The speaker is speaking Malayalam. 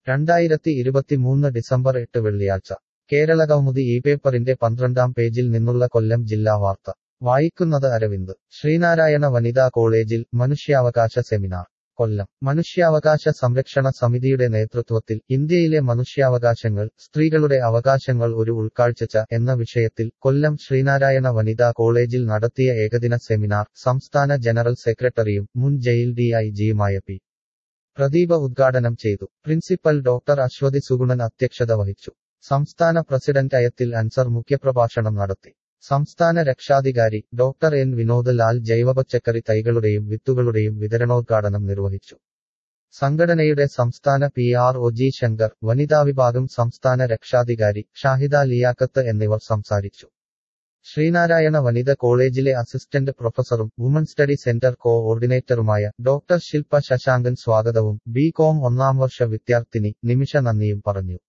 രണ്ടായിരത്തി ഇരുപത്തിമൂന്ന് ഡിസംബർ എട്ട് വെള്ളിയാഴ്ച കേരള കൗമുദി ഈ പേപ്പറിന്റെ പന്ത്രണ്ടാം പേജിൽ നിന്നുള്ള കൊല്ലം ജില്ലാ വാർത്ത വായിക്കുന്നത് അരവിന്ദ് ശ്രീനാരായണ വനിതാ കോളേജിൽ മനുഷ്യാവകാശ സെമിനാർ കൊല്ലം മനുഷ്യാവകാശ സംരക്ഷണ സമിതിയുടെ നേതൃത്വത്തിൽ ഇന്ത്യയിലെ മനുഷ്യാവകാശങ്ങൾ സ്ത്രീകളുടെ അവകാശങ്ങൾ ഒരു ഉൾക്കാഴ്ച എന്ന വിഷയത്തിൽ കൊല്ലം ശ്രീനാരായണ വനിതാ കോളേജിൽ നടത്തിയ ഏകദിന സെമിനാർ സംസ്ഥാന ജനറൽ സെക്രട്ടറിയും മുൻ ജയിൽ ഡിഐജിയുമായ പി പ്രദീപ ഉദ്ഘാടനം ചെയ്തു പ്രിൻസിപ്പൽ ഡോക്ടർ അശ്വതി സുഗുണൻ അധ്യക്ഷത വഹിച്ചു സംസ്ഥാന പ്രസിഡന്റ് അയത്തിൽ അൻസർ മുഖ്യപ്രഭാഷണം നടത്തി സംസ്ഥാന രക്ഷാധികാരി ഡോക്ടർ എൻ വിനോദ് ലാൽ ജൈവപച്ചക്കറി തൈകളുടെയും വിത്തുകളുടെയും വിതരണോദ്ഘാടനം നിർവഹിച്ചു സംഘടനയുടെ സംസ്ഥാന P R O G Shankar വനിതാ വിഭാഗം സംസ്ഥാന രക്ഷാധികാരി ഷാഹിദ ലിയാക്കത്ത് എന്നിവർ സംസാരിച്ചു ശ്രീനാരായണ വനിത കോളേജിലെ അസിസ്റ്റന്റ് പ്രൊഫസറും വുമൺ സ്റ്റഡി സെന്റർ കോഓർഡിനേറ്ററുമായ ഡോക്ടർ ശില്പ ശശാങ്കൻ സ്വാഗതവും ബി കോം ഒന്നാം വർഷ വിദ്യാർത്ഥിനി നിമിഷ നന്ദിയും പറഞ്ഞു